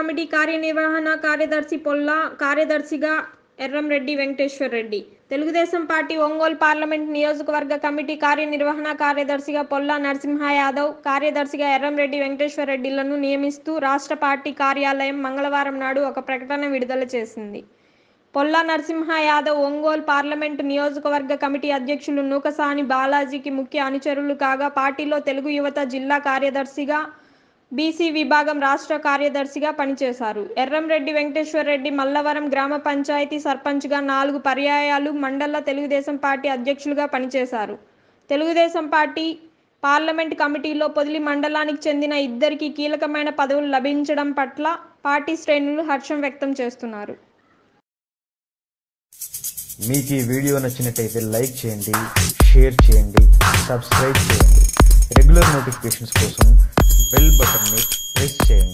committee కార్యనిర్వహణ కార్యదర్శి పొల్లా కార్యదర్శిగా Erramreddy Venkateswar Reddy Telugudesam party Ongole parliament నియోజకవర్గ కమిటీ కార్యనిర్వహణ కార్యదర్శిగా పొల్లా నరసింహ యాదవ్ కార్యదర్శిగా ఎర్రంరెడ్డి వెంకటేశ్వర్ రెడ్డిలను నియమిస్తూ రాష్ట్ర పార్టీ కార్యాలయం మంగళవారం నాడు ఒక ప్రకటన విడుదల చేసింది పొల్లా నరసింహ యాదవ్ ఒంగోలు పార్లమెంటు నియోజకవర్గ కమిటీ అధ్యక్షులు నూకసాని బాలాజీకి ముఖ్య అనుచరులు కాగా పార్టీలో తెలుగు యువత జిల్లా కార్యదర్శిగా బీసీ విభాగం రాష్ట్ర కార్యదర్శిగా పనిచేశారు ఎర్రంరెడ్డి వెంకటేశ్వర్ రెడ్డి మల్లవరం గ్రామ పంచాయతీ సర్పంచ్గా నాలుగు పర్యాయాలు మండల తెలుగుదేశం పార్టీ అధ్యక్షులుగా పనిచేశారు తెలుగుదేశం పార్టీ పార్లమెంట్ కమిటీలో పొదిలి మండలానికి చెందిన ఇద్దరికి కీలకమైన పదవులు లభించడం పట్ల పార్టీ శ్రేణులు హర్షం వ్యక్తం చేస్తున్నారు మీకు ఈ వీడియో నచ్చినట్టయితే లైక్ చేయండి షేర్ చేయండి సబ్స్క్రైబ్ చేయండి రెగ్యులర్ నోటిఫికేషన్స్ కోసం బెల్ బటన్ని ప్రెస్ చేయండి